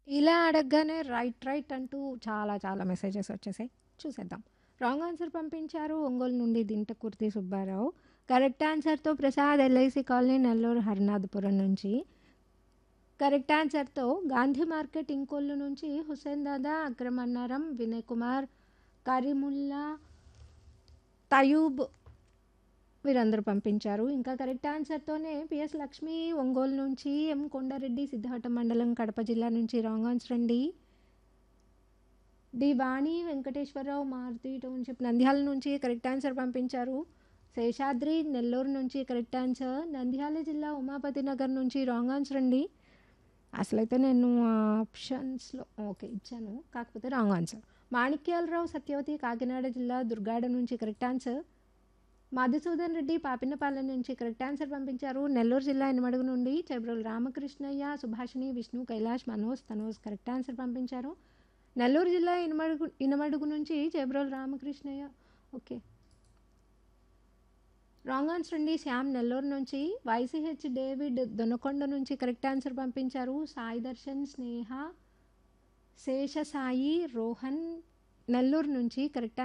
ఇలా అడగగానే right, right అంటూ చాలా చాలా మెసేజెస్ వచ్చేసాయి. చూసేద్దాం. రాంగ్ ఆన్సర్ పంపించారు ఒంగోలు నుండి దింటకుర్తి సుబ్బారావు. కరెక్ట్ ఆన్సర్‌తో ప్రసాద్ ఎల్ఐసి కాలనీ నెల్లూరు హరినాథపురం నుంచి. కరెక్ట్ ఆన్సర్‌తో గాంధీ మార్కెట్ ఇంకొల్లు నుంచి హుస్సేన్ దాదా, అక్రమ్ అన్నారం, వినయ్ కుమార్, కరీముల్లా, తయూబ్ వీరందరూ పంపించారు. ఇంకా కరెక్ట్ ఆన్సర్‌తోనే పిఎస్ లక్ష్మి ఒంగోలు నుంచి, ఎం కొండారెడ్డి సిద్దిహట్ట మండలం కడప జిల్లా నుంచి రాంగ్ ఆన్సర్ అండి. డి వాణి వెంకటేశ్వరరావు మారుతి టౌన్‌షిప్ నంద్యాల నుంచి కరెక్ట్ ఆన్సర్ పంపించారు. శేషాద్రి నెల్లూరు నుంచి కరెక్ట్ ఆన్సర్. నంద్యాల జిల్లా ఉమాపతి నగర్ నుంచి రాంగ్ ఆన్సర్ అండి. అసలైతే నేను ఆప్షన్స్‌లో ఓకే ఇచ్చాను. కాకపోతే రాంగ్ ఆన్సర్. మాణిక్యాలరావు సత్యవతి కాకినాడ జిల్లా దుర్గాడ నుంచి కరెక్ట్ ఆన్సర్. మధుసూదన్ రెడ్డి పాపినపాలెం నుంచి కరెక్ట్ ఆన్సర్ పంపించారు. నెల్లూరు జిల్లా ఇనమడుగు నుండి చెబ్రోలు రామకృష్ణయ్య, సుభాషిణి, విష్ణు, కైలాష్, మనోజ్, తనోజ్ కరెక్ట్ ఆన్సర్ పంపించారు. నెల్లూరు జిల్లా ఇనమడుగు ఇనమడుగు నుంచి Chebrolu Ramakrishnaiah okay. Wrong answer అండి. శ్యామ్ నెల్లూరు నుంచి, వైసీహెచ్ డేవిడ్ దొనకొండ నుంచి కరెక్ట్ ఆన్సర్ పంపించారు. సాయి దర్శన్, స్నేహ, శేషసాయి, రోహన్ నెల్లూరు నుంచి కరెక్ట్